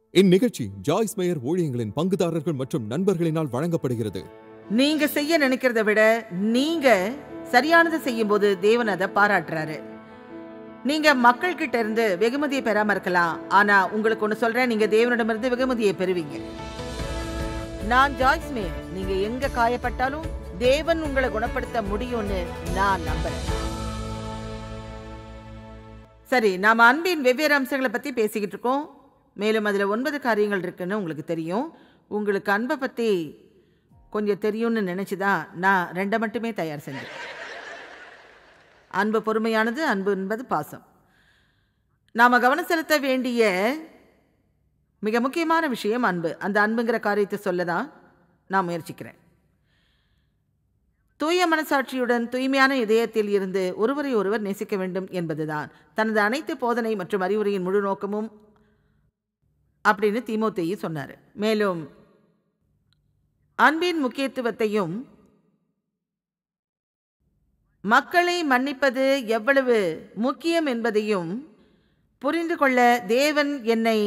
இந்நிகழ்ச்சி Joyce mayor ஊழியங்களின் பங்குதாரர்கள் மற்றும் நண்பர்களினால் வழங்கப்படுகிறது நீங்க செய்ய நினைக்கிறத விட நீங்க சரியானதை செய்யும்போது தேவன் அதை பாராட்டுறாரு நீங்க மக்கள் கிட்ட இருந்து வெகுமதியை பெறாம இருக்கலாம் ஆனா உங்களுக்கு ஒண்ணு சொல்றேன் நீங்க தேவனிடமிருந்து வெகுமதியை பெறுவீங்க நான் ஜாய்ஸ் மே நீங்க எங்க காயப்பட்டாலும் தேவன் உங்களை குணப்படுத்த முடியும்னு நான் நம்புறேன் சரி நாம அன்பின் வெவ்வேறு அம்சங்களை பத்தி பேசிக்கிட்டு இருக்கோம் மேலும் அதுல ஒன்பது காரியங்கள் இருக்குன்னு உங்களுக்கு தெரியும் உங்களுக்கு அன்பை பத்தி கொஞ்சம் தெரியும்னு நினைச்சுதான் நான் ரெண்டை மட்டுமே தயார் செஞ்சேன் அன்பு பொறுமையானது அன்பு என்பது பாசம் நாம கவனம் செலுத்த வேண்டிய மிக முக்கியமான விஷயம் அன்பு அந்த அன்புங்கிற காரியத்தை சொல்ல தான் நான் முயற்சிக்கிறேன் தூய மனசாட்சியுடன் தூய்மையான இதயத்தில் இருந்து ஒருவரை ஒருவர் நேசிக்க வேண்டும் என்பதுதான் தனது அனைத்து போதனை மற்றும் அறிவுரையின் முழு நோக்கமும் அப்படின்னு தீமோத்தேயு சொன்னார் மேலும் அன்பின் முக்கியத்துவத்தையும் மக்களை மன்னிப்பது எவ்வளவு முக்கியம் என்பதையும் புரிந்து கொள்ள தேவன் என்னை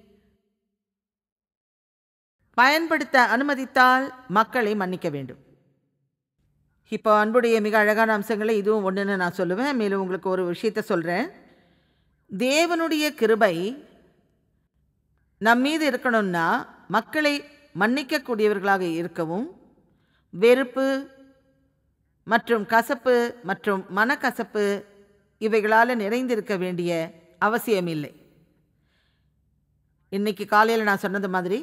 பயன்படுத்த அனுமதித்தால் மக்களை மன்னிக்க வேண்டும் இப்போ அன்புடைய மிக அழகான அம்சங்களை இதுவும் ஒன்றுன்னு நான் சொல்லுவேன் மேலும் உங்களுக்கு ஒரு விஷயத்த சொல்கிறேன் தேவனுடைய கிருபை நம் மீது இருக்கணும்னா மக்களை மன்னிக்கக்கூடியவர்களாக இருக்கவும் வெறுப்பு மற்றும் கசப்பு மற்றும் மனக்கசப்பு இவைகளால் நிறைந்திருக்க வேண்டிய அவசியம் இல்லை இன்னைக்கு காலையில் நான் சொன்னது மாதிரி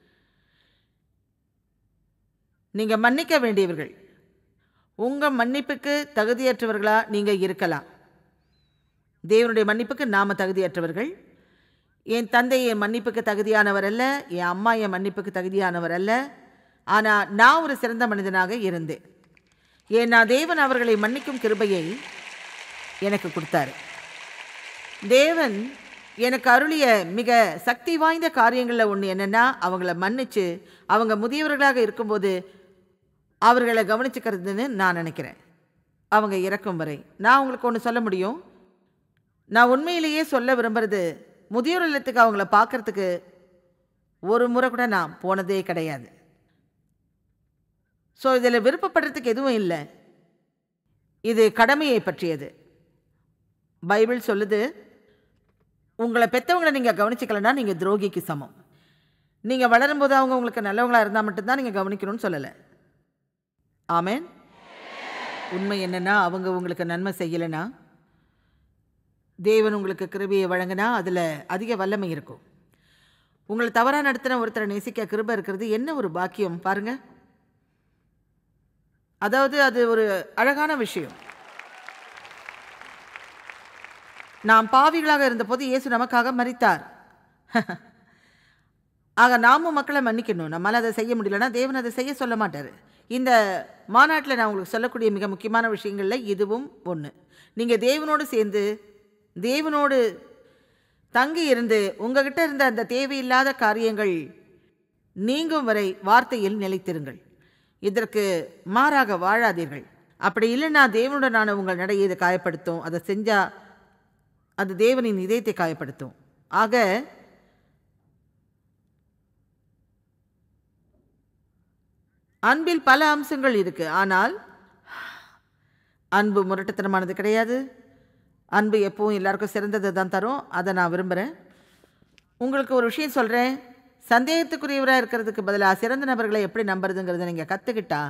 நீங்கள் மன்னிக்க வேண்டியவர்கள் உங்கள் மன்னிப்புக்கு தகுதியற்றவர்களா நீங்கள் இருக்கலாம் தேவனுடைய மன்னிப்புக்கு நாம் தகுதியற்றவர்கள் என் தந்தை என் மன்னிப்புக்கு தகுதியானவர் அல்ல என் அம்மா என் மன்னிப்புக்கு தகுதியானவர் அல்ல ஆனால் நான் ஒரு சிறந்த மனிதனாக இருந்தேன் ஏன்னா தேவன் அவர்களை மன்னிக்கும் கிருபையை எனக்கு கொடுத்தாரு தேவன் எனக்கு அருளிய மிக சக்தி வாய்ந்த காரியங்களில் ஒன்று என்னென்னா அவங்கள மன்னிச்சு அவங்க முதியவர்களாக இருக்கும்போது அவர்களை கவனிச்சுக்கிறதுன்னு நான் நினைக்கிறேன் அவங்க இறக்கும் வரை நான் உங்களுக்கு ஒன்று சொல்ல முடியும் நான் உண்மையிலேயே சொல்ல விரும்புறது முதியோர் இல்லத்துக்கு அவங்கள பார்க்கறதுக்கு ஒரு முறை கூட நான் போனதே கிடையாது ஸோ இதில் விருப்பப்படுறதுக்கு எதுவும் இல்லை இது கடமையை பற்றியது பைபிள் சொல்லுது உங்களை பெற்றவங்களை நீங்கள் கவனிச்சிக்கலன்னா நீங்கள் துரோகிக்கு சமம் நீங்கள் வளரும்போது அவங்க உங்களுக்கு நல்லவங்களா இருந்தால் மட்டும்தான் நீங்கள் கவனிக்கணும்னு சொல்லலை ஆமேன் உண்மை என்னன்னா அவங்க உங்களுக்கு நன்மை செய்யலைன்னா தேவன் உங்களுக்கு கிருபையை வழங்கினா அதில் அதிக வல்லமை இருக்கும் உங்களை தவறாக நடத்தின ஒருத்தரை நேசிக்க கிருபை இருக்கிறது என்ன ஒரு பாக்கியம் பாருங்க அதாவது அது ஒரு அழகான விஷயம் நாம் பாவிகளாக இருந்தபோது இயேசு நமக்காக மறித்தார் ஆக நாமும் மக்களை மன்னிக்கணும் நம்மளால் அதை செய்ய முடியலன்னா தேவன் அதை செய்ய சொல்ல மாட்டார் இந்த மாநாட்டில் நான் உங்களுக்கு சொல்லக்கூடிய மிக முக்கியமான விஷயங்களில் இதுவும் ஒன்று நீங்கள் தேவனோடு சேர்ந்து தேவனோடு தங்கி இருந்து உங்ககிட்ட இருந்த அந்த தேவையில்லாத காரியங்கள் நீங்கும் வரை வார்த்தையில் நிலைத்திருங்கள் இதற்கு மாறாக வாழாதீர்கள் அப்படி இல்லைன்னா தேவனுடனான உங்கள் நடையை இதை காயப்படுத்தும் அதை செஞ்சால் அது தேவனின் இதயத்தை காயப்படுத்தும் ஆக அன்பில் பல அம்சங்கள் இருக்கு ஆனால் அன்பு முரட்டுத்தனமானது கிடையாது அன்பு எப்பவும் எல்லாருக்கும் சிறந்ததை தான் தரும் அதை நான் விரும்புகிறேன் உங்களுக்கு ஒரு விஷயம் சொல்கிறேன் சந்தேகத்துக்குரியவராக இருக்கிறதுக்கு பதிலாக சிறந்த நபர்களை எப்படி நம்புறதுங்கிறத நீங்கள் கற்றுக்கிட்டா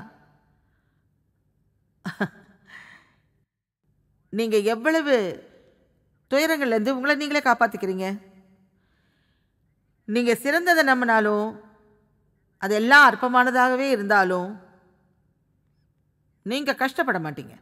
நீங்கள் எவ்வளவு துயரங்கள்லேருந்து உங்களை நீங்களே காப்பாற்றிக்கிறீங்க நீங்கள் சிறந்ததை நம்பினாலும் அது எல்லாம் அற்பமானதாகவே இருந்தாலும் நீங்கள் கஷ்டப்பட மாட்டீங்க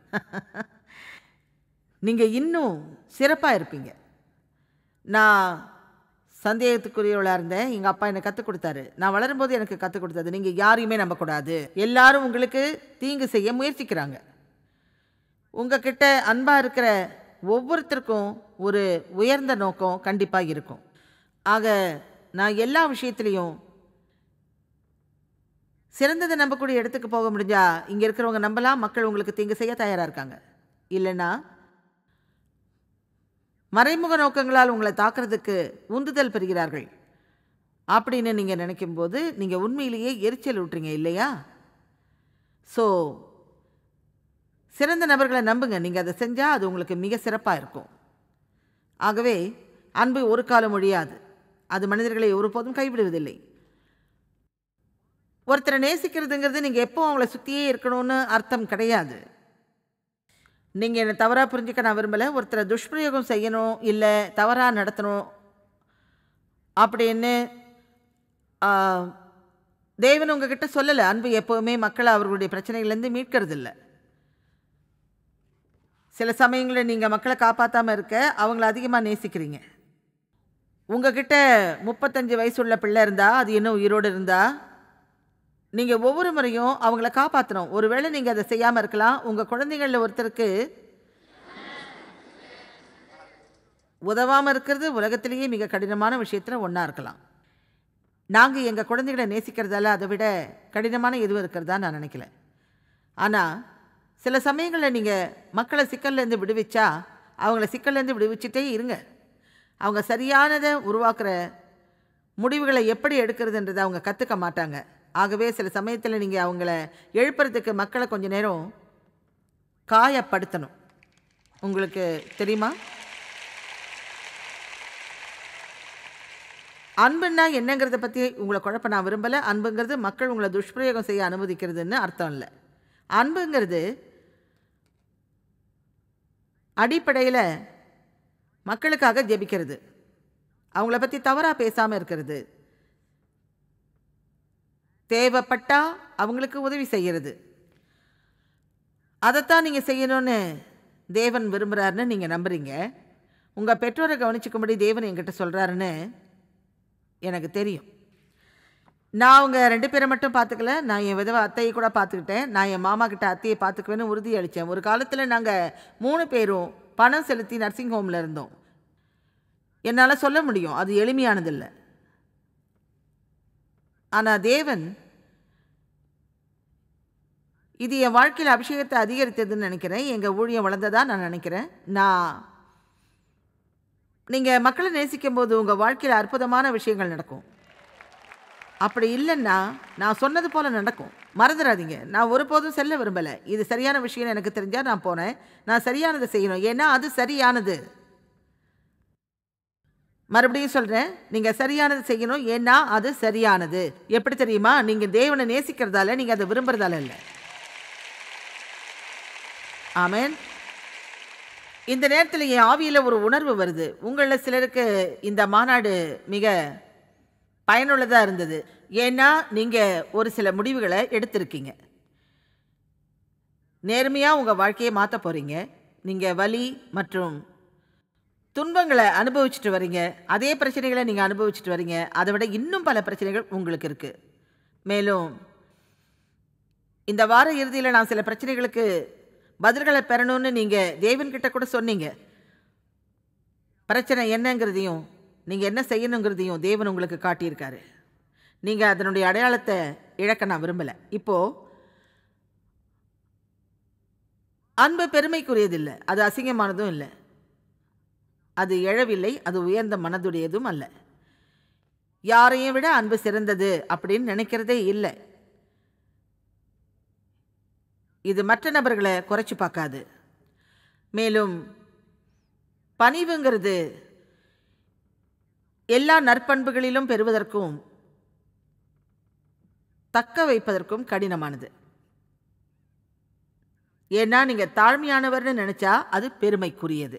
நீங்கள் இன்னும் சிறப்பாக இருப்பீங்க நான் சந்தேகத்துக்குரியவளாக இருந்தேன் எங்கள் அப்பா எனக்கு கற்றுக் கொடுத்தாரு நான் வளரும்போது எனக்கு கற்றுக் கொடுத்தது நீங்கள் யாரையுமே நம்பக்கூடாது எல்லாரும் உங்களுக்கு தீங்கு செய்ய முயற்சிக்கிறாங்க உங்ககிட்ட அன்பாக இருக்கிற ஒவ்வொருத்தருக்கும் ஒரு உயர்ந்த நோக்கம் கண்டிப்பாக இருக்கும் ஆக நான் எல்லா விஷயத்துலேயும் சிறந்ததை நம்பக்கூடிய இடத்துக்கு போக முடிஞ்சா இங்கே இருக்கிறவங்க நம்பலாம் மக்கள் உங்களுக்கு தீங்கு செய்ய தயாராக இருக்காங்க இல்லைன்னா மறைமுக நோக்கங்களால் உங்களை தாக்குறதுக்கு உந்துதல் பெறுகிறார்கள் அப்படின்னு நீங்கள் நினைக்கும்போது நீங்கள் உண்மையிலேயே எரிச்சல் விட்டுறீங்க இல்லையா ஸோ சிறந்த நபர்களை நம்புங்க நீங்கள் அதை செஞ்சால் அது உங்களுக்கு மிக சிறப்பாக இருக்கும் ஆகவே அன்பு ஒரு காலம் ஒழியாது அது மனிதர்களை ஒருபோதும் கைவிடுவதில்லை ஒருத்தரை நேசிக்கிறதுங்கிறது நீங்கள் எப்போ அவங்கள சுற்றியே இருக்கணும்னு அர்த்தம் கிடையாது நீங்கள் என்னை தவறாக புரிஞ்சுக்க நான் விரும்பலை ஒருத்தரை துஷ்பிரயோகம் செய்யணும் இல்லை தவறாக நடத்தணும் அப்படின்னு ஆ, தேவன் உங்ககிட்ட சொல்லலை அன்பு எப்போவுமே மக்களை அவர்களுடைய பிரச்சனைகள்லேருந்து மீட்கிறது இல்லை சில சமயங்களில் நீங்கள் மக்களை காப்பாற்றாமல் இருக்க அவங்கள அதிகமாக நேசிக்கிறீங்க உங்ககிட்ட முப்பத்தஞ்சு வயசுள்ள பிள்ளை இருந்தா அது இன்னும் உயிரோடு இருந்தா நீங்கள் ஒவ்வொரு முறையும் அவங்கள காப்பாற்றணும் ஒருவேளை நீங்கள் அதை செய்யாமல் இருக்கலாம் உங்கள் குழந்தைகளில் ஒருத்தருக்கு உதவாமல் இருக்கிறது உலகத்திலேயே மிக கடினமான விஷயத்தில் ஒன்றா இருக்கலாம் நாங்கள் எங்கள் குழந்தைகளை நேசிக்கிறதால அதை விட கடினமான எதுவும் இருக்கிறதா நான் நினைக்கல ஆனால் சில சமயங்களில் நீங்கள் மக்களை சிக்கல்லேருந்து விடுவிச்சா அவங்கள சிக்கல்லேருந்து விடுவிச்சிட்டே இருங்க அவங்க சரியானதை உருவாக்குற முடிவுகளை எப்படி எடுக்கிறதுன்றதை அவங்க கற்றுக்க மாட்டாங்க ஆகவே சில சமயத்தில் நீங்கள் அவங்கள எழுப்புறதுக்கு மக்களை கொஞ்ச நேரம் காயப்படுத்தணும் உங்களுக்கு தெரியுமா அன்புன்னா என்னங்கிறத பற்றி உங்களை குழப்ப நான் விரும்பலை அன்புங்கிறது மக்கள் உங்களை துஷ்பிரயோகம் செய்ய அனுமதிக்கிறதுன்னு அர்த்தம் இல்லை அன்புங்கிறது அடிப்படையில் மக்களுக்காக ஜெபிக்கிறது அவங்கள பற்றி தவறாக பேசாமல் இருக்கிறது தேவைப்பட்டா அவங்களுக்கு உதவி செய்கிறது அதைத்தான் நீங்கள் செய்யணும்னு தேவன் விரும்புகிறாருன்னு நீங்கள் நம்புறீங்க உங்கள் பெற்றோரை கவனிச்சுக்கும்படி தேவன் என்கிட்ட சொல்கிறாருன்னு எனக்கு தெரியும் நான் அவங்க ரெண்டு பேரை மட்டும் பார்த்துக்கல நான் என் விதவை அத்தையை கூட பார்த்துக்கிட்டேன் நான் என் மாமா கிட்ட அத்தையை பார்த்துக்குவேன்னு உறுதி அளித்தேன் ஒரு காலத்தில் நாங்கள் மூணு பேரும் பணம் செலுத்தி நர்சிங் ஹோமில் இருந்தோம் என்னால் சொல்ல முடியும் அது எளிமையானதில்லை ஆனால் தேவன் இது என் வாழ்க்கையில் அபிஷேகத்தை அதிகரித்ததுன்னு நினைக்கிறேன் எங்கள் ஊழியம் வளர்ந்ததா நான் நினைக்கிறேன் நான் நீங்கள் மக்களை நேசிக்கும் போது உங்கள் வாழ்க்கையில் அற்புதமான விஷயங்கள் நடக்கும் அப்படி இல்லைன்னா நான் சொன்னது போல் நடக்கும் மறந்துடாதீங்க நான் ஒருபோதும் செல்ல விரும்பலை இது சரியான விஷயம் எனக்கு தெரிஞ்சால் நான் போனேன் நான் சரியானதை செய்யணும் ஏன்னா அது சரியானது மறுபடியும் சொல்கிறேன் நீங்கள் சரியானது செய்யணும் ஏன்னா அது சரியானது எப்படி தெரியுமா நீங்கள் தேவனை நேசிக்கிறதால நீங்கள் அதை விரும்புறதால இல்லை ஆமென் இந்த நேரத்தில் என் ஆவியில் ஒரு உணர்வு வருது உங்களில் சிலருக்கு இந்த மாநாடு மிக பயனுள்ளதாக இருந்தது ஏன்னா நீங்கள் ஒரு சில முடிவுகளை எடுத்திருக்கீங்க நேர்மையாக உங்கள் வாழ்க்கையை மாற்ற போகிறீங்க நீங்கள் வலி மற்றும் துன்பங்களை அனுபவிச்சுட்டு வரீங்க அதே பிரச்சனைகளை நீங்கள் அனுபவிச்சுட்டு வரீங்க அதை விட இன்னும் பல பிரச்சனைகள் உங்களுக்கு இருக்குது மேலும் இந்த வார இறுதியில் நான் சில பிரச்சனைகளுக்கு பதில்களை பெறணும்னு நீங்கள் தேவன்கிட்ட கூட சொன்னீங்க பிரச்சனை என்னங்கிறதையும் நீங்கள் என்ன செய்யணுங்கிறதையும் தேவன் உங்களுக்கு காட்டியிருக்காரு நீங்கள் அதனுடைய அடையாளத்தை இழக்க நான் விரும்பலை இப்போது அன்பு பெருமைக்குரியதில்லை அது அசிங்கமானதும் இல்லை அது எழவில்லை அது உயர்ந்த மனதுடையதும் அல்ல யாரையும் விட அன்பு சிறந்தது அப்படின்னு நினைக்கிறதே இல்லை இது மற்ற நபர்களை குறைச்சி பார்க்காது மேலும் பணிவுங்கிறது எல்லா நற்பண்புகளிலும் பெறுவதற்கும் தக்க வைப்பதற்கும் கடினமானது ஏன்னா நீங்க தாழ்மையானவர்னு நினைச்சா அது பெருமைக்குரியது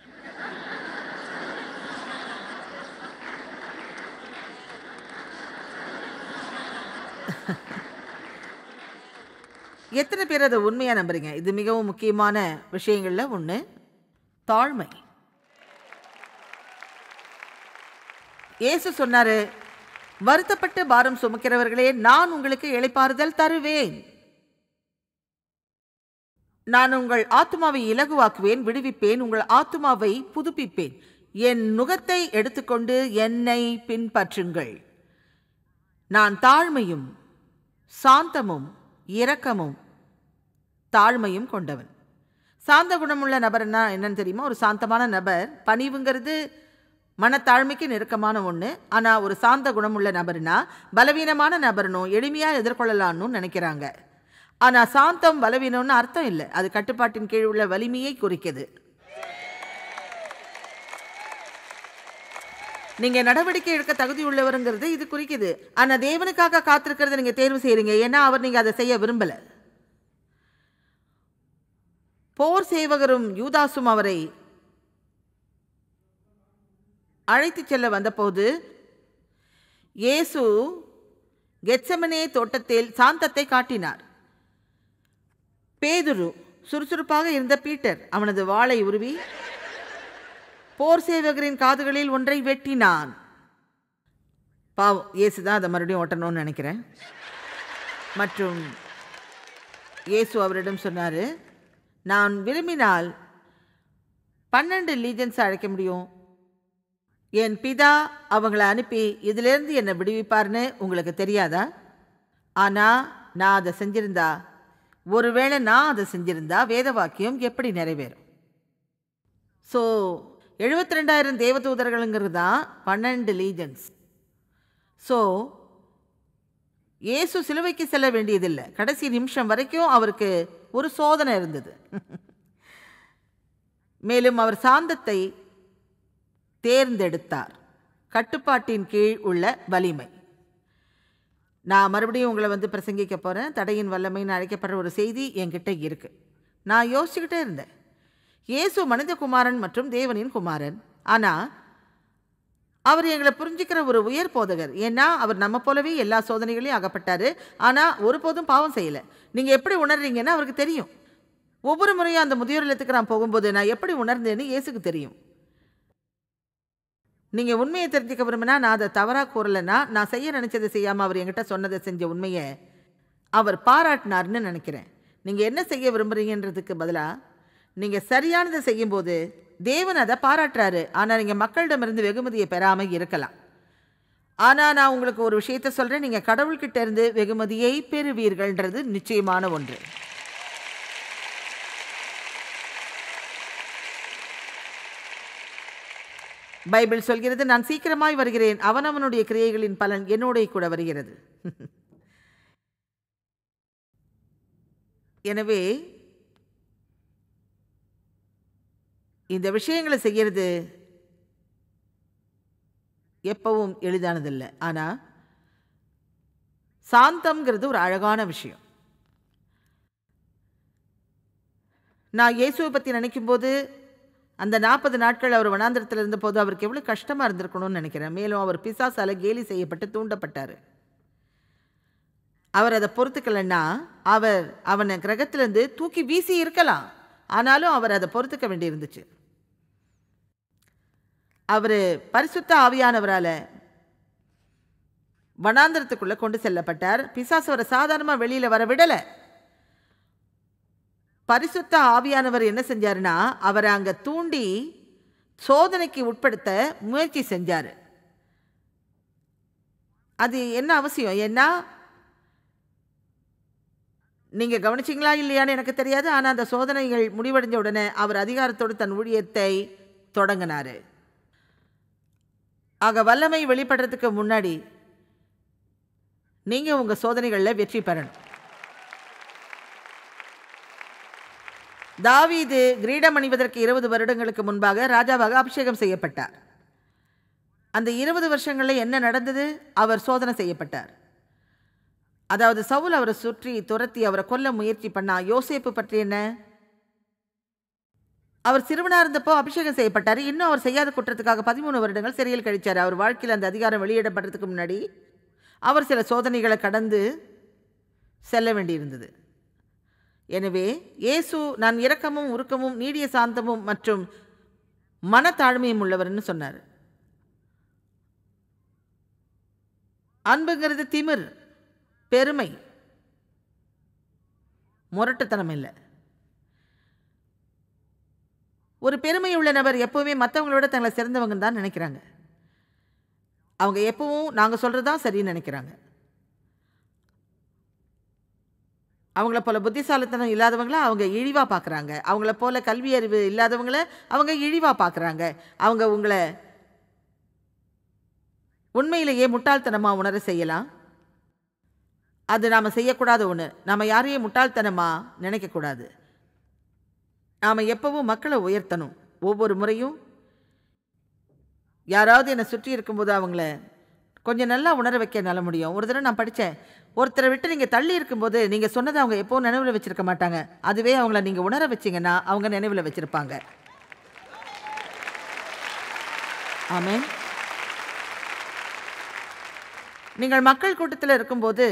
எத்தனை பேர் அதை உண்மையாக நம்புறீங்க இது மிகவும் முக்கியமான விஷயங்களில் ஒன்று தாழ்மை இயேசு சொன்னாரு வருத்தப்பட்டு பாரம் சுமக்கிறவர்களே நான் உங்களுக்கு இளைப்பாறுதல் தருவேன் நான் உங்கள் ஆத்துமாவை இலகுவாக்குவேன் விடுவிப்பேன் உங்கள் ஆத்துமாவை புதுப்பிப்பேன் என் நுகத்தை எடுத்துக்கொண்டு என்னை பின்பற்றுங்கள் நான் தாழ்மையும் சாந்தமும் இரக்கமும் தாழ்மையும் கொண்டவன் சாந்த குணமுள்ள நபர்னா என்னன்னு தெரியுமா ஒரு சாந்தமான நபர் பணிவுங்கிறது மனத்தாழ்மைக்கு நெருக்கமான ஒன்று ஆனால் ஒரு சாந்த குணமுள்ள நபர்னா பலவீனமான நபர்னும் எளிமையாக எதிர்கொள்ளலாம்னு நினைக்கிறாங்க ஆனால் சாந்தம் பலவீனம்னு அர்த்தம் இல்லை அது கட்டுப்பாட்டின் கீழ் உள்ள வலிமையை குறிக்குது நீங்கள் நடவடிக்கை எடுக்க தகுதி உள்ளவருங்கிறது இது குறிக்குது ஆனால் தேவனுக்காக காத்திருக்கிறத நீங்கள் தேர்வு செய்கிறீங்க ஏன்னா அவர் நீங்கள் அதை செய்ய விரும்பலை போர் சேவகரும் யூதாசும் அவரை அழைத்துச் செல்ல வந்தபோது இயேசு கெத்சமனே தோட்டத்தில் சாந்தத்தை காட்டினார் பேதுரு சுறுசுறுப்பாக இருந்த பீட்டர் அவனது வாளை உருவி போர் சேவகரின் காதுகளில் ஒன்றை வெட்டினான் பாவம் இயேசு தான் அதை மறுபடியும் ஓட்டணும்னு நினைக்கிறேன் மற்றும் இயேசு அவரிடம் சொன்னார் நான் விரும்பினால் பன்னெண்டு லீஜன்ஸ் அழைக்க முடியும் என் பிதா அவங்கள அனுப்பி இதிலிருந்து என்னை விடுவிப்பார்னு உங்களுக்கு தெரியாதா ஆனால் நான் அதை செஞ்சிருந்தா ஒருவேளை நான் அதை செஞ்சிருந்தா வேத வாக்கியம் எப்படி நிறைவேறும் ஸோ எழுபத்தி ரெண்டாயிரம் தேவதூதர்களுங்கிறது தான் பன்னெண்டு லீஜன்ஸ் ஸோ இயேசு சிலுவைக்கு செல்ல வேண்டியதில்லை கடைசி நிமிஷம் வரைக்கும் அவருக்கு ஒரு சோதனை இருந்தது மேலும் அவர் சாந்தத்தை தேர்ந்தெடுத்தார் கட்டுப்பாட்டின் கீழ் உள்ள வலிமை நான் மறுபடியும் உங்களை வந்து பிரசங்கிக்க போகிறேன் தடையின் வல்லமைன்னு அழைக்கப்படுற ஒரு செய்தி என்கிட்ட இருக்குது நான் யோசிச்சுக்கிட்டே இருந்தேன் இயேசு மனிதகுமாரன் மற்றும் தேவனின் குமாரன் ஆனால் அவர் எங்களை புரிஞ்சுக்கிற ஒரு உயர் போதகர் ஏன்னா அவர் நம்ம போலவே எல்லா சோதனைகளையும் அகப்பட்டார் ஆனால் ஒருபோதும் பாவம் செய்யலை நீங்கள் எப்படி உணர்றீங்கன்னு அவருக்கு தெரியும் ஒவ்வொரு முறையும் அந்த முதியோர் இல்லத்துக்கு நான் போகும்போது நான் எப்படி உணர்ந்தேன்னு இயேசுக்கு தெரியும் நீங்கள் உண்மையை தெரிஞ்சுக்க விரும்பினா நான் அதை தவறாக கூறலைன்னா நான் செய்ய நினச்சதை செய்யாமல் அவர் என்கிட்ட சொன்னதை செஞ்ச உண்மையை அவர் பாராட்டினார்னு நினைக்கிறேன் நீங்கள் என்ன செய்ய விரும்புகிறீங்கன்றதுக்கு பதிலாக நீங்கள் சரியானதை செய்யும்போது தேவன் அதை பாராட்டுறாரு ஆனால் நீங்கள் மக்களிடமிருந்து வெகுமதியை பெறாமல் இருக்கலாம் ஆனால் நான் உங்களுக்கு ஒரு விஷயத்த சொல்கிறேன் நீங்கள் கடவுள்கிட்ட இருந்து வெகுமதியை பெறுவீர்கள்ன்றது நிச்சயமான ஒன்று பைபிள் சொல்கிறது நான் சீக்கிரமாய் வருகிறேன் அவனவனுடைய கிரியைகளின் பலன் என்னோட கூட வருகிறது எனவே இந்த விஷயங்களை செய்யறது எப்பவும் எளிதானதில்லை ஆனால் சாந்தம்ங்கிறது ஒரு அழகான விஷயம் நான் இயேசுவை பற்றி நினைக்கும்போது அந்த நாற்பது நாட்கள் அவர் வனாந்திரத்தில் இருந்தபோது அவருக்கு எவ்வளோ கஷ்டமாக இருந்திருக்கணும்னு நினைக்கிறேன் மேலும் அவர் பிசாசால கேலி செய்யப்பட்டு தூண்டப்பட்டார் அவர் அதை பொறுத்துக்கலைன்னா அவர் அவனை கிரகத்திலேருந்து தூக்கி வீசி இருக்கலாம் ஆனாலும் அவர் அதை பொறுத்துக்க வேண்டியிருந்துச்சு அவர் பரிசுத்த ஆவியானவரால் வனாந்திரத்துக்குள்ளே கொண்டு செல்லப்பட்டார் பிசாசு அவரை சாதாரணமாக வெளியில் வர விடலை பரிசுத்த ஆவியானவர் என்ன செஞ்சாருன்னா அவரை அங்கே தூண்டி சோதனைக்கு உட்படுத்த முயற்சி செஞ்சார் அது என்ன அவசியம் ஏன்னா நீங்கள் கவனிச்சிங்களா இல்லையான்னு எனக்கு தெரியாது ஆனால் அந்த சோதனைகள் முடிவடைஞ்ச உடனே அவர் அதிகாரத்தோடு தன் ஊழியத்தை தொடங்கினார் ஆக வல்லமை வெளிப்படுறதுக்கு முன்னாடி நீங்கள் உங்கள் சோதனைகளில் வெற்றி பெறணும் தாவீது கிரீடம் அணிவதற்கு இருபது வருடங்களுக்கு முன்பாக ராஜாவாக அபிஷேகம் செய்யப்பட்டார் அந்த இருபது வருஷங்களில் என்ன நடந்தது அவர் சோதனை செய்யப்பட்டார் அதாவது சவுல் அவரை சுற்றி துரத்தி அவரை கொல்ல முயற்சி பண்ணா யோசேப்பு பற்றி என்ன அவர் சிறுவனாக இருந்தப்போ அபிஷேகம் செய்யப்பட்டார் இன்னும் அவர் செய்யாத குற்றத்துக்காக பதிமூணு வருடங்கள் சிறையில் கழிச்சார் அவர் வாழ்க்கையில் அந்த அதிகாரம் வெளியிடப்படுறதுக்கு முன்னாடி அவர் சில சோதனைகளை கடந்து செல்ல வேண்டியிருந்தது எனவே இயேசு நான் இரக்கமும் உருக்கமும் நீடிய சாந்தமும் மற்றும் மனத்தாழ்மையும் உள்ளவர்னு சொன்னார் அன்புங்கிறது திமிர் பெருமை முரட்டுத்தனம் இல்லை ஒரு பெருமை உள்ள நபர் எப்போவுமே மற்றவங்களோட தங்களை சிறந்தவங்கன்னு தான் நினைக்கிறாங்க அவங்க எப்பவும் நாங்கள் சொல்கிறது தான் சரின்னு நினைக்கிறாங்க அவங்கள போல புத்திசாலித்தனம் இல்லாதவங்கள அவங்க இழிவாக பார்க்குறாங்க அவங்கள போல கல்வி அறிவு இல்லாதவங்கள அவங்க இழிவாக பார்க்குறாங்க அவங்க உங்களை உண்மையிலேயே முட்டாள்தனமாக உணர செய்யலாம் அது நாம் செய்யக்கூடாத ஒன்று நாம் யாரையும் முட்டாள்தனமாக நினைக்கக்கூடாது நாம் எப்பவும் மக்களை உயர்த்தணும் ஒவ்வொரு முறையும் யாராவது என்னை சுற்றி இருக்கும்போது அவங்கள கொஞ்சம் நல்லா உணர வைக்க நல்ல முடியும் ஒரு தடவை நான் படித்தேன் ஒருத்தரை விட்டு நீங்கள் தள்ளி இருக்கும்போது நீங்கள் சொன்னதை அவங்க எப்போவும் நினைவில் வச்சுருக்க மாட்டாங்க அதுவே அவங்கள நீங்கள் உணர வச்சிங்கன்னா அவங்க நினைவில் வச்சுருப்பாங்க ஆமென் நீங்கள் மக்கள் கூட்டத்தில் இருக்கும்போது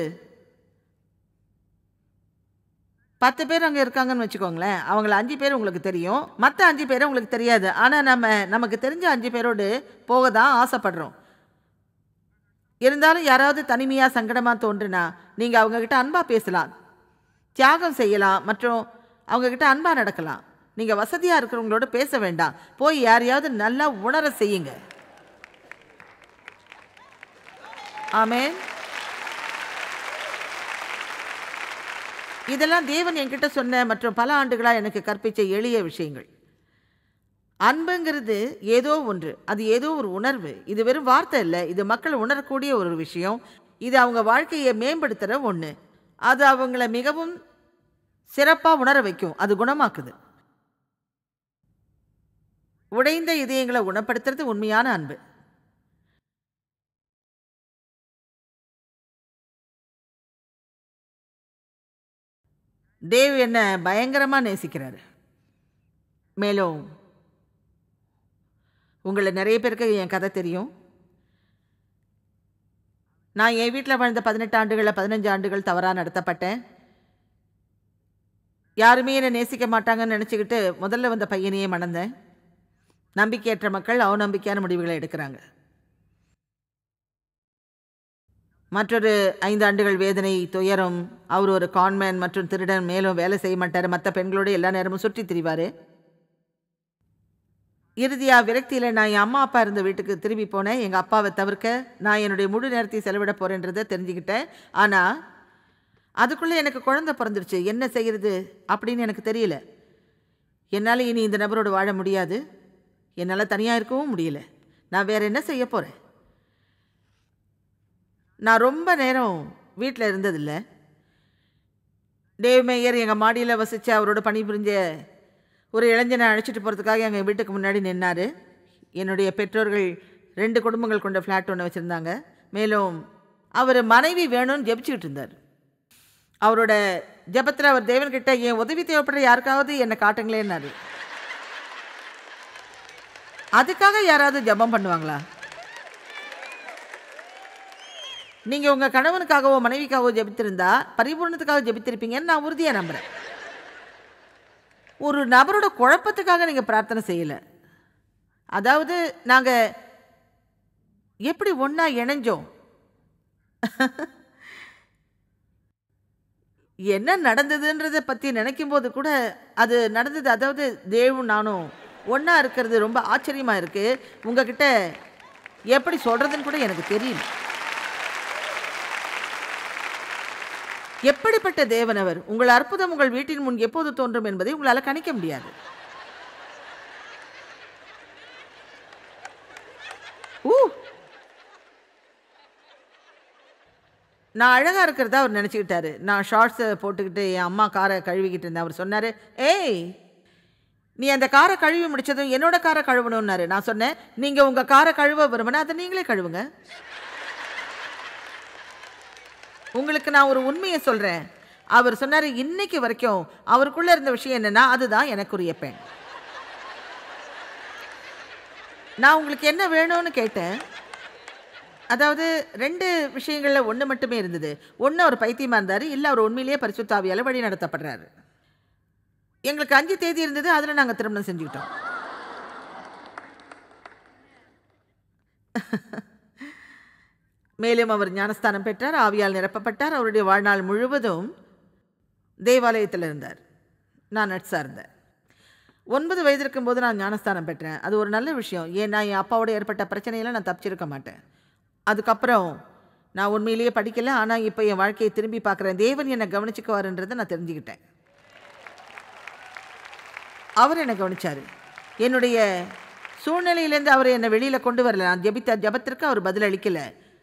பத்து பேர் அங்கே இருக்காங்கன்னு வச்சுக்கோங்களேன் அவங்கள அஞ்சு பேர் உங்களுக்கு தெரியும் மற்ற அஞ்சு பேர் உங்களுக்கு தெரியாது ஆனால் நம்ம நமக்கு தெரிஞ்ச அஞ்சு பேரோடு போக தான் ஆசைப்படுறோம் இருந்தாலும் யாராவது தனிமையாக சங்கடமாக தோன்றுனா நீங்கள் அவங்கக்கிட்ட அன்பாக பேசலாம் தியாகம் செய்யலாம் மற்றும் அவங்கக்கிட்ட அன்பாக நடக்கலாம் நீங்கள் வசதியாக இருக்கிறவங்களோட பேச வேண்டாம் போய் யாரையாவது நல்லா உணர செய்யுங்க ஆமென் இதெல்லாம் தேவன் என்கிட்ட சொன்ன மற்றும் பல ஆண்டுகளாக எனக்கு கற்பித்த எளிய விஷயங்கள் அன்புங்கிறது ஏதோ ஒன்று அது ஏதோ ஒரு உணர்வு இது வெறும் வார்த்தை இல்லை இது மக்கள் உணரக்கூடிய ஒரு விஷயம் இது அவங்க வாழ்க்கையை மேம்படுத்துகிற ஒன்று அது அவங்கள மிகவும் சிறப்பாக உணர வைக்கும் அது குணமாக்குது உடைந்த இதயங்களை குணப்படுத்துறது உண்மையான அன்பு தேவ் என்ன பயங்கரமாக நேசிக்கிறாரு மேலும் உங்களை நிறைய பேருக்கு என் கதை தெரியும் நான் என் வீட்டில் வாழ்ந்த பதினெட்டு ஆண்டுகளில் பதினஞ்சு ஆண்டுகள் தவறாக நடத்தப்பட்டேன் யாருமே என்னை நேசிக்க மாட்டாங்கன்னு நினச்சிக்கிட்டு முதல்ல வந்த பையனையே மணந்தேன் நம்பிக்கையற்ற மக்கள் அவநம்பிக்கையான முடிவுகளை எடுக்கிறாங்க மற்றொரு ஐந்து ஆண்டுகள் வேதனை துயரம் அவர் ஒரு கான்மேன் மற்றும் திருடன் மேலும் வேலை செய்ய மாட்டார் மற்ற பெண்களோடு எல்லா நேரமும் சுற்றி திரிவார் இறுதியாக விரக்தியில் நான் என் அம்மா அப்பா இருந்த வீட்டுக்கு திரும்பி போனேன் எங்கள் அப்பாவை தவிர்க்க நான் என்னுடைய முழு நேரத்தை செலவிட போகிறேன்றதை தெரிஞ்சுக்கிட்டேன் ஆனால் அதுக்குள்ளே எனக்கு குழந்தை பிறந்துருச்சு என்ன செய்கிறது அப்படின்னு எனக்கு தெரியல என்னால் இனி இந்த நபரோடு வாழ முடியாது என்னால் தனியாக இருக்கவும் முடியல நான் வேறு என்ன செய்ய போகிறேன் நான் ரொம்ப நேரம் வீட்டில் இருந்ததில்ல டேவ் மேயர் எங்கள் மாடியில் வசித்து அவரோட பணிபுரிஞ்ச ஒரு இளைஞனை அழைச்சிட்டு போகிறதுக்காக எங்கள் வீட்டுக்கு முன்னாடி நின்னார் என்னுடைய பெற்றோர்கள் ரெண்டு குடும்பங்கள் கொண்ட ஃப்ளாட் ஒன்று வச்சுருந்தாங்க மேலும் அவர் மனைவி வேணும்னு ஜெபிச்சுக்கிட்டு இருந்தார் அவரோட ஜெபத்தில் அவர் தேவன்கிட்ட என் உதவி தேவைப்படுற யாருக்காவது என்னை காட்டுங்களேன்னாரு அதுக்காக யாராவது ஜெபம் பண்ணுவாங்களா நீங்கள் உங்கள் கணவனுக்காகவோ மனைவிக்காகவோ ஜெபித்திருந்தா பரிபூர்ணத்துக்காக ஜெபித்திருப்பீங்கன்னு நான் உறுதியாக நம்புகிறேன் ஒரு நபரோட குழப்பத்துக்காக நீங்கள் பிரார்த்தனை செய்யலை அதாவது நாங்கள் எப்படி ஒன்றா இணைஞ்சோம் என்ன நடந்ததுன்றதை பற்றி நினைக்கும் போது கூட அது நடந்தது அதாவது தேவும் நானும் ஒன்றா இருக்கிறது ரொம்ப ஆச்சரியமாக இருக்குது உங்ககிட்ட எப்படி சொல்கிறதுன்னு கூட எனக்கு தெரியல எப்படிப்பட்ட தேவன் அவர் உங்கள் அற்புதம் உங்கள் வீட்டின் முன் எப்போது தோன்றும் என்பதை உங்களால் கணிக்க முடியாது ஊ நான் அழகாக இருக்கிறதா அவர் நினச்சிக்கிட்டாரு நான் ஷார்ட்ஸை போட்டுக்கிட்டு என் அம்மா காரை கழுவிக்கிட்டு இருந்தேன் அவர் சொன்னார் ஏய் நீ அந்த காரை கழுவி முடிச்சதும் என்னோட காரை கழுவணும்னாரு நான் சொன்னேன் நீங்கள் உங்கள் காரை கழுவ விரும்பினா அதை நீங்களே கழுவுங்க உங்களுக்கு நான் ஒரு உண்மையை சொல்கிறேன் அவர் சொன்னார் இன்னைக்கு வரைக்கும் அவருக்குள்ளே இருந்த விஷயம் என்னன்னா அதுதான் எனக்குரிய பெண் நான் உங்களுக்கு என்ன வேணும்னு கேட்டேன் அதாவது ரெண்டு விஷயங்களில் ஒன்று மட்டுமே இருந்தது ஒன்று அவர் பைத்தியமாக இருந்தார் இல்லை அவர் உண்மையிலேயே பரிசுத்தாவியால் வழி நடத்தப்படுறாரு எங்களுக்கு அஞ்சு தேதி இருந்தது அதில் நாங்கள் திருமணம் செஞ்சுக்கிட்டோம் மேலும் அவர் ஞானஸ்தானம் பெற்றார் ஆவியால் நிரப்பப்பட்டார் அவருடைய வாழ்நாள் முழுவதும் தேவாலயத்தில் இருந்தார் நான் நட்ஸாக இருந்தேன் ஒன்பது வயது இருக்கும்போது நான் ஞானஸ்தானம் பெற்றேன் அது ஒரு நல்ல விஷயம் ஏன்னா என் அப்பாவோட ஏற்பட்ட பிரச்சனையெல்லாம் நான் தப்பிச்சிருக்க மாட்டேன் அதுக்கப்புறம் நான் உண்மையிலேயே படிக்கல ஆனால் இப்போ என் வாழ்க்கையை திரும்பி பார்க்குறேன் தேவன் என்னை கவனிச்சுக்குவாருன்றதை நான் தெரிஞ்சுக்கிட்டேன் அவர் என்னை கவனிச்சார் என்னுடைய சூழ்நிலையிலேருந்து அவர் என்னை வெளியில் கொண்டு வரல நான் ஜெபித்த ஜெபத்திற்கு அவர் பதில் அளிக்கல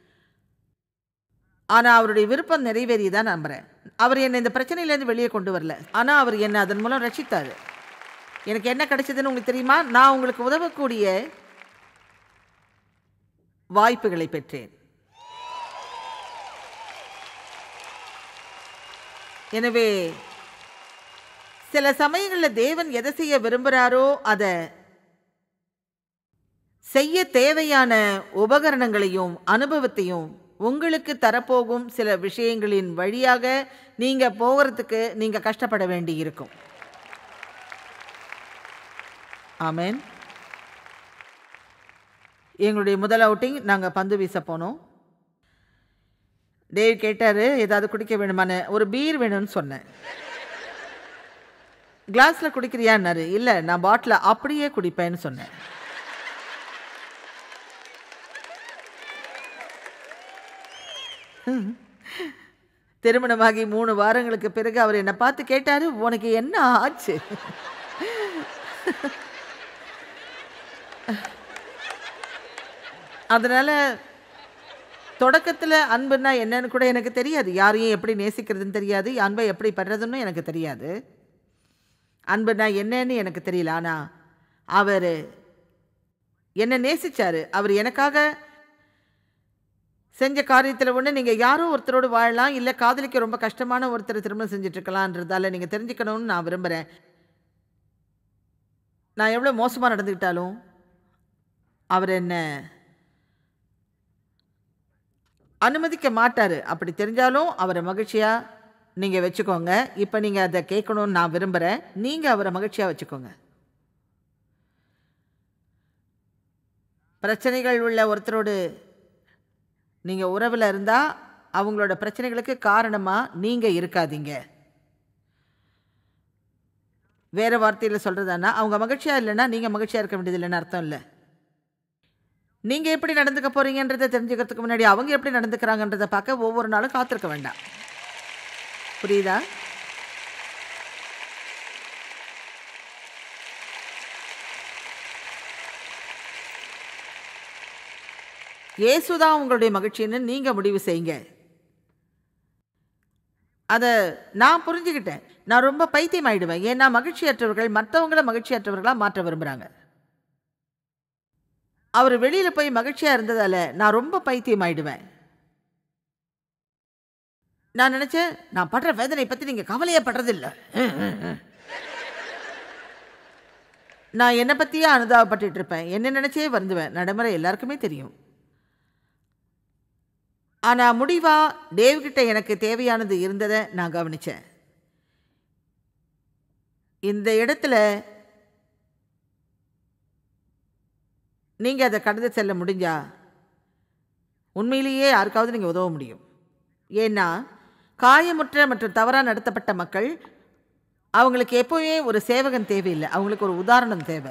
ஆனால் அவருடைய விருப்பம் நிறைவேறியதான் நம்புகிறேன் அவர் என்னை இந்த பிரச்சனையிலேருந்து வெளியே கொண்டு வரல ஆனால் அவர் என்னை அதன் மூலம் ரட்சித்தார் எனக்கு என்ன கிடைச்சதுன்னு உங்களுக்கு தெரியுமா நான் உங்களுக்கு உதவக்கூடிய வாய்ப்புகளை பெற்றேன் எனவே சில சமயங்களில் தேவன் எதை செய்ய விரும்புகிறாரோ அதை செய்ய தேவையான உபகரணங்களையும் அனுபவத்தையும் உங்களுக்கு தரப்போகும் சில விஷயங்களின் வழியாக நீங்க போகிறதுக்கு நீங்க கஷ்டப்பட வேண்டி இருக்கும் ஆமென் எங்களுடைய முதல் அவுட்டிங் நாங்கள் பந்து வீச போனோம் டேவ் கேட்டார் ஏதாவது குடிக்க வேணுமான்னு ஒரு பீர் வேணும்னு சொன்னேன் கிளாஸில் குடிக்கிறியான்னாரு இல்லை நான் பாட்டில் அப்படியே குடிப்பேன்னு சொன்னேன் திருமணமாகி மூணு வாரங்களுக்கு பிறகு அவர் என்னை பார்த்து கேட்டார் உனக்கு என்ன ஆச்சு அதனால் தொடக்கத்தில் அன்புன்னா என்னன்னு கூட எனக்கு தெரியாது யாரையும் எப்படி நேசிக்கிறதுன்னு தெரியாது அன்பை எப்படி படுறதுன்னு எனக்கு தெரியாது அன்புனா என்னன்னு எனக்கு தெரியல ஆனால் அவர் என்னை நேசிச்சார் அவர் எனக்காக செஞ்ச காரியத்தில் ஒன்று நீங்கள் யாரோ ஒருத்தரோடு வாழலாம் இல்லை காதலிக்க ரொம்ப கஷ்டமான ஒருத்தரை திருமணம் செஞ்சிட்ருக்கலான்றதால நீங்கள் தெரிஞ்சுக்கணும்னு நான் விரும்புகிறேன் நான் எவ்வளோ மோசமாக நடந்துக்கிட்டாலும் அவர் என்ன அனுமதிக்க மாட்டார் அப்படி தெரிஞ்சாலும் அவரை மகிழ்ச்சியாக நீங்கள் வச்சுக்கோங்க இப்போ நீங்கள் அதை கேட்கணும்னு நான் விரும்புகிறேன் நீங்கள் அவரை மகிழ்ச்சியாக வச்சுக்கோங்க பிரச்சனைகள் உள்ள ஒருத்தரோடு நீங்கள் உறவில் இருந்தால் அவங்களோட பிரச்சனைகளுக்கு காரணமாக நீங்கள் இருக்காதீங்க வேறு வார்த்தையில் சொல்கிறதானா அவங்க மகிழ்ச்சியாக இல்லைன்னா நீங்கள் மகிழ்ச்சியாக இருக்க வேண்டியதில்லைன்னு அர்த்தம் இல்லை நீங்கள் எப்படி நடந்துக்க போகிறீங்கன்றதை தெரிஞ்சுக்கிறதுக்கு முன்னாடி அவங்க எப்படி நடந்துக்கிறாங்கன்றதை பார்க்க ஒவ்வொரு நாளும் காத்திருக்க வேண்டாம் புரியுதா இயேசுதான் உங்களுடைய மகிழ்ச்சின்னு நீங்கள் முடிவு செய்யுங்க அதை நான் புரிஞ்சுக்கிட்டேன் நான் ரொம்ப பைத்தியம் ஆயிடுவேன் ஏன்னா மகிழ்ச்சியற்றவர்கள் மற்றவங்கள மகிழ்ச்சியற்றவர்களாக மாற்ற விரும்புகிறாங்க அவர் வெளியில் போய் மகிழ்ச்சியாக இருந்ததால் நான் ரொம்ப பைத்தியம் ஆயிடுவேன் நான் நினச்சேன் நான் படுற வேதனை பற்றி நீங்கள் கவலையே படுறதில்ல நான் என்னை பற்றியே அனுதாபப்பட்டுட்டு இருப்பேன் என்ன நினச்சே வருந்துவேன் நடைமுறை எல்லாருக்குமே தெரியும் ஆனால் முடிவாக டேவ்கிட்ட எனக்கு தேவையானது இருந்ததை நான் கவனித்தேன் இந்த இடத்துல நீங்கள் அதை கடந்து செல்ல முடிஞ்சா உண்மையிலேயே யாருக்காவது நீங்கள் உதவ முடியும் ஏன்னா காயமுற்ற மற்றும் தவறாக நடத்தப்பட்ட மக்கள் அவங்களுக்கு எப்போவுமே ஒரு சேவகன் தேவையில்லை அவங்களுக்கு ஒரு உதாரணம் தேவை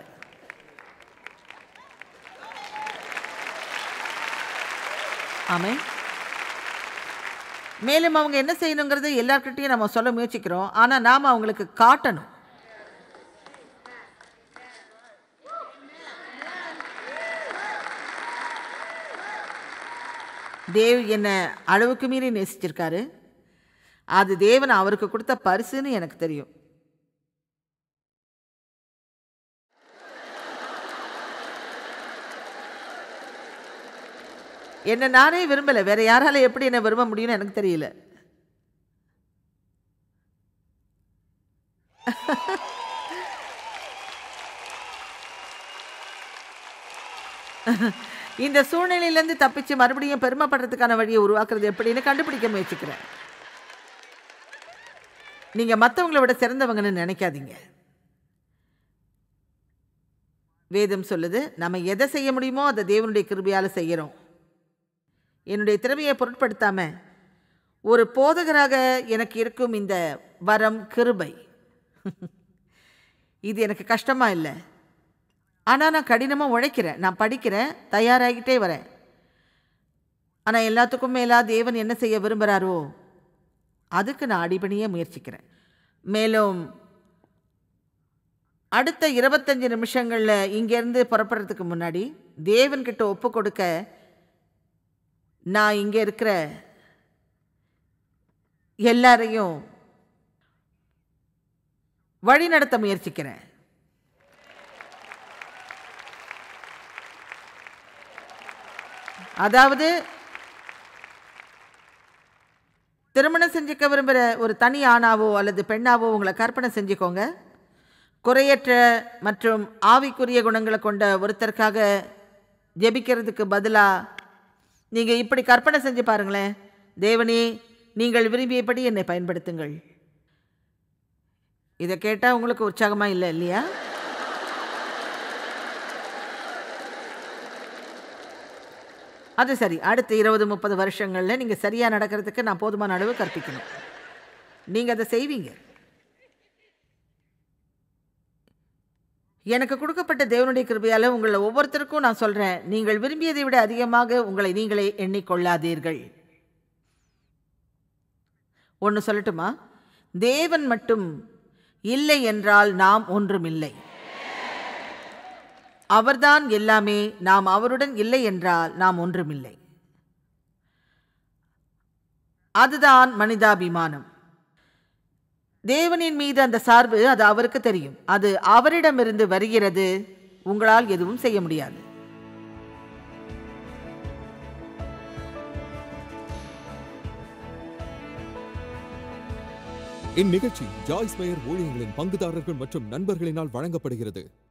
ஆமே மேலும் அவங்க என்ன செய்யணுங்கிறது எல்லார்கிட்டையும் நம்ம சொல்ல முயற்சிக்கிறோம் ஆனால் நாம் அவங்களுக்கு காட்டணும் தேவ் என்ன அளவுக்கு மீறி நேசிச்சிருக்காரு அது தேவன் அவருக்கு கொடுத்த பரிசுன்னு எனக்கு தெரியும் என்ன நானே விரும்பலை வேற யாரால எப்படி என்ன விரும்ப முடியும்னு எனக்கு தெரியல இந்த சூழ்நிலையிலேருந்து தப்பிச்சு மறுபடியும் பெருமைப்படுறதுக்கான வழியை உருவாக்குறது எப்படின்னு கண்டுபிடிக்க முயற்சிக்கிறேன் நீங்கள் மற்றவங்கள விட சிறந்தவங்கன்னு நினைக்காதீங்க வேதம் சொல்லுது நம்ம எதை செய்ய முடியுமோ அதை தேவனுடைய கிருபையால் செய்கிறோம் என்னுடைய திறமையை பொருட்படுத்தாம ஒரு போதகராக எனக்கு இருக்கும் இந்த வரம் கிருபை இது எனக்கு கஷ்டமா இல்லை ஆனால் நான் கடினமாக உழைக்கிறேன் நான் படிக்கிறேன் தயாராகிட்டே வரேன் ஆனால் எல்லாத்துக்கும் மேலா தேவன் என்ன செய்ய விரும்புகிறாரோ அதுக்கு நான் அடிபணிய முயற்சிக்கிறேன் மேலும் அடுத்த இருபத்தஞ்சு நிமிஷங்களில் இங்கேருந்து புறப்படுறதுக்கு முன்னாடி தேவன்கிட்ட ஒப்பு கொடுக்க நான் இங்கே இருக்கிற எல்லாரையும் வழி நடத்த முயற்சிக்கிறேன் அதாவது திருமணம் செஞ்சுக்க விரும்புகிற ஒரு தனி ஆணாவோ அல்லது பெண்ணாவோ உங்களை கற்பனை செஞ்சுக்கோங்க குறையற்ற மற்றும் ஆவிக்குரிய குணங்களை கொண்ட ஒருத்தருக்காக ஜெபிக்கிறதுக்கு பதிலாக நீங்கள் இப்படி கற்பனை செஞ்சு பாருங்களேன் தேவனே நீங்கள் விரும்பியபடி என்னை பயன்படுத்துங்கள் இதை கேட்டால் உங்களுக்கு உற்சாகமாக இல்லை இல்லையா அது சரி அடுத்த இருபது முப்பது வருஷங்களில் நீங்கள் சரியாக நடக்கிறதுக்கு நான் போதுமான அளவு கற்பிக்கணும் நீங்கள் அதை செய்வீங்க எனக்கு கொடுக்கப்பட்ட தேவனுடைய கிருபையால் உங்களை ஒவ்வொருத்தருக்கும் நான் சொல்கிறேன் நீங்கள் விரும்பியதை விட அதிகமாக உங்களை நீங்களே எண்ணிக்கொள்ளாதீர்கள் ஒன்று சொல்லட்டுமா தேவன் மட்டும் இல்லை என்றால் நாம் ஒன்றுமில்லை அவர்தான் எல்லாமே நாம் அவருடன் இல்லை என்றால் நாம் ஒன்றுமில்லை அதுதான் மனிதாபிமானம் தேவனின் மீது அந்த சார்பு அது அவருக்கு தெரியும் அது அவரிடமிருந்து வருகிறது உங்களால் எதுவும் செய்ய முடியாது இந்நிகழ்ச்சி ஜாய்ஸ் மேயர் ஊழியங்களின் பங்குதாரர்கள் மற்றும் நண்பர்களினால் வழங்கப்படுகிறது